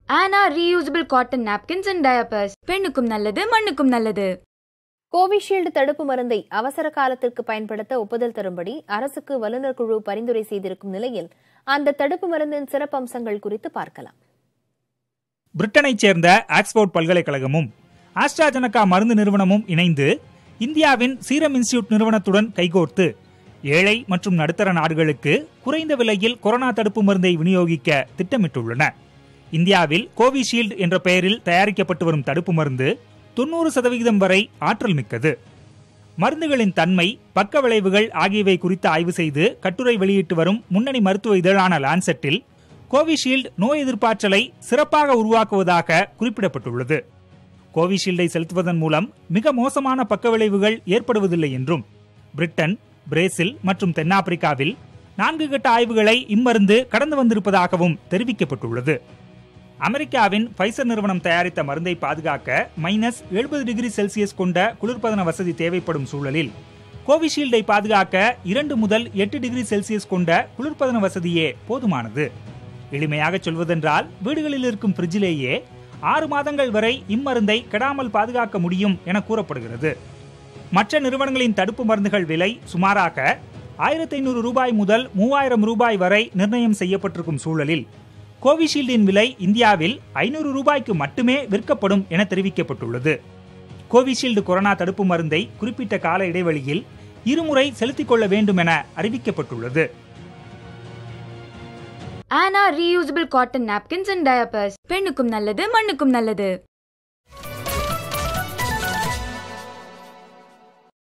ஆனா reusable cotton napkins and diapers பெண்ணுக்கும் நல்லது மண்ணுக்கும் நல்லது கோவிஷீல்டு தடுப்பு மருந்தை அவசர காலத்திற்கு பயன்படுத்த ஒப்புதல் தரும்படி அரசுக்கு வல்லுநர் குழு பரிந்துரை செய்திருக்கும் நிலையில் அந்த தடுப்பு மருந்தின் சிறப்பம்சங்கள் குறித்து பார்க்கலாம் பிரிட்டனைச் சேர்ந்த ஆக்ஸ்போர்ட் பல்கலைக்கழகமும் ஆஸ்ட்ராஜெனகா மருந்து நிறுவனமும் இணைந்து இந்தியாவின் சீரம் இன்ஸ்டிடியூட் நிறுவனத்துடன் கைகோர்த்து ஏழை மற்றும் நடுத்தர நாடுகளுக்கு குறைந்த விலையில் கொரோனா தடுப்பு மருந்தை விநியோகிக்க திட்டமிட்டுள்ளன இந்தியாவில் கோவிஷீல்டு என்ற பெயரில் தயாரிக்கப்பட்டு வரும் தடுப்பு மருந்து தொண்ணூறு சதவிகிதம் வரை ஆற்றல் மிக்கது மருந்துகளின் தன்மை பக்க விளைவுகள் ஆகியவை குறித்து ஆய்வு செய்து கட்டுரை வெளியிட்டு வரும் முன்னணி மருத்துவ இதழான லான்செட்டில் கோவிஷீல்டு நோய் எதிர்ப்பாற்றலை சிறப்பாக உருவாக்குவதாக குறிப்பிடப்பட்டுள்ளது கோவிஷீல்டை செலுத்துவதன் மூலம் மிக மோசமான பக்க விளைவுகள் ஏற்படுவதில்லை என்றும் பிரிட்டன் பிரேசில் மற்றும் தென்னாப்பிரிக்காவில் நான்கு கட்ட ஆய்வுகளை இம்மருந்து கடந்து வந்திருப்பதாகவும் தெரிவிக்கப்பட்டுள்ளது அமெரிக்காவின் ஃபைசர் நிறுவனம் தயாரித்த மருந்தை பாதுகாக்க மைனஸ் எழுபது டிகிரி செல்சியஸ் கொண்ட குளிர்பதன வசதி தேவைப்படும் சூழலில் கோவிஷீல்டை பாதுகாக்க இரண்டு முதல் எட்டு டிகிரி செல்சியஸ் கொண்ட குளிர்பதன வசதியே போதுமானது எளிமையாக சொல்வதென்றால் வீடுகளில் இருக்கும் ஃப்ரிட்ஜிலேயே ஆறு மாதங்கள் வரை இம்மருந்தை கெடாமல் பாதுகாக்க முடியும் என கூறப்படுகிறது மற்ற நிறுவனங்களின் தடுப்பு மருந்துகள் விலை சுமாராக ஆயிரத்தி ஐநூறு ரூபாய் முதல் மூவாயிரம் ரூபாய் வரை நிர்ணயம் செய்யப்பட்டிருக்கும் சூழலில் கோவிஷீல்டின் விலை இந்தியாவில் ஐநூறு ரூபாய்க்கு மட்டுமே விற்கப்படும் என தெரிவிக்கப்பட்டுள்ளது கோவிஷீல்டு கொரோனா தடுப்பு மருந்தை குறிப்பிட்ட கால இடைவெளியில் இருமுறை செலுத்திக் கொள்ள வேண்டும் என அறிவிக்கப்பட்டுள்ளது ஆனா reusable cotton napkins and diapers பெண்ணுக்கும் நல்லது மண்ணுக்கும் நல்லது